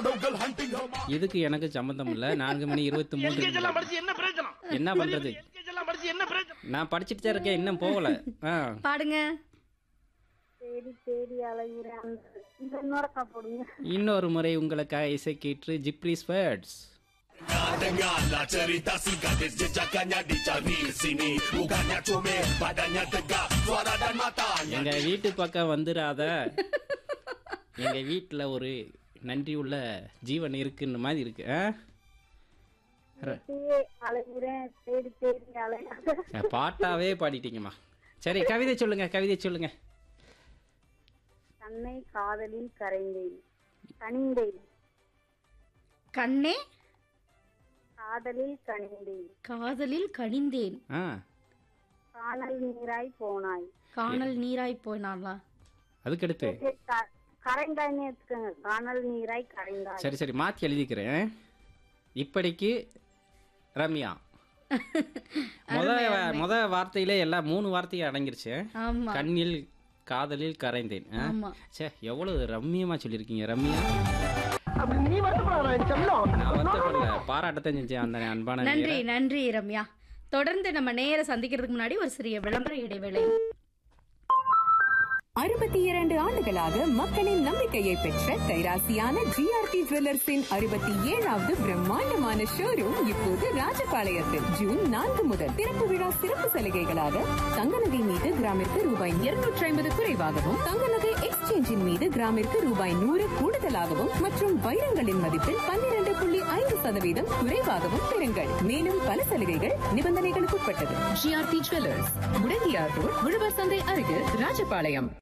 shadow girl hunting her mom. இதுக்கு எனக்கு சம்மந்தம் இல்ல நான்கு மணி இருபத்தி மூன்று எல்கேஜி எல்லாம் படிச்சு என்ன பிரயோஜனம் என்ன பண்றது எல்கேஜி எல்லாம் படிச்சு என்ன பிரயோஜனம் நான் படிச்சுட்டு தான் இருக்கேன் இன்னும் போகல ஆ பாடுங்க தேடி தேடி அலைகிறேன் அந்த இந்த இன்னொருக்கா போடுங்க இன்னொரு முறை உங்களுக்காக இசை கேட்டு ஜிப்ரிஸ் வேர்ட்ஸ் Dengarlah cerita si gadis jejakannya dicari sini Bukannya comel, badannya tegak, suara dan matanya எங்க வீட்டு பக்கம் வந்துடாத எங்க வீட்டுல ஒரு நன்றி உள்ள ஜீவன் இருக்குன்னு மாதிரி இருக்கு ஆ? தேடி அலைகிறேன் தேடி தேடி அலைகிறேன் பாட்டாவே பாடிட்டீங்கம்மா சரி கவிதை சொல்லுங்க கவிதை சொல்லுங்க தன்னை காதலில் கரைந்தேன் கனிந்தேன் கண்ணே காதலில் கனிந்தேன் காதலில் கனிந்தேன் ஆ காணல் நீராய் போனாய் காணல் நீராய் போனாளா அதுக்கடுத்து சரி, க- கரைந்தாய்னே எடுத்துக்கோங்க காணல் நீராய் கரைந்தாய் சரி சரி மாற்றி எழுதிக்கிறேன் இப்படிக்கு ரம்யா முத முத வார்த்தையிலே எல்லாம் மூணு வார்த்தையும் அடங்கிருச்சு ஆமா கண்ணில் காதலில் கரைந்தேன் ஆ? ஆமா ச்சே எவ்வளவு ரம்மியமா சொல்லியிருக்கீங்க ரம்யா நீ வருத்தப்படாத செல்லம் நான் வந்து பாராட்டத்தான் செஞ்சேன் அந்த அன்பான நன்றி நேயரை. நன்றி ரம்யா தொடர்ந்து நம்ம நேர சந்திக்கிறதுக்கு முன்னாடி ஒரு சிறிய விளம்பர இடைவேளை அறுபத்தி இரண்டு ஆண்டுகளாக மக்களின் நம்பிக்கையை பெற்ற கைராசியான ஜிஆர்டி ஜுவல்லர்ஸின் அறுபத்தி ஏழாவது பிரம்மாண்டமான ஷோரூம் இப்போது ராஜபாளையத்தில் ஜூன் நான்கு முதல் திறப்பு விழா சிறப்பு சலுகைகளாக தங்க நகை மீது கிராமிற்கு ரூபாய் இருநூற்றி ஐம்பது குறைவாகவும் தங்க நகை எக்ஸ்சேஞ்சின் மீது கிராமிற்கு ரூபாய் நூறு கூடுதலாகவும் மற்றும் வைரங்களின் மதிப்பில் பன்னிரண்டு புள்ளி ஐந்து சதவீதம் குறைவாகவும் பெறுங்கள் மேலும் பல சலுகைகள் நிபந்தனைகளுக்கு உட்பட்டது ஜிஆர்டி ஜுவல்லர்ஸ் முடங்கியார் ரோட் உழவர் சந்தை அருகில் ராஜபாளையம்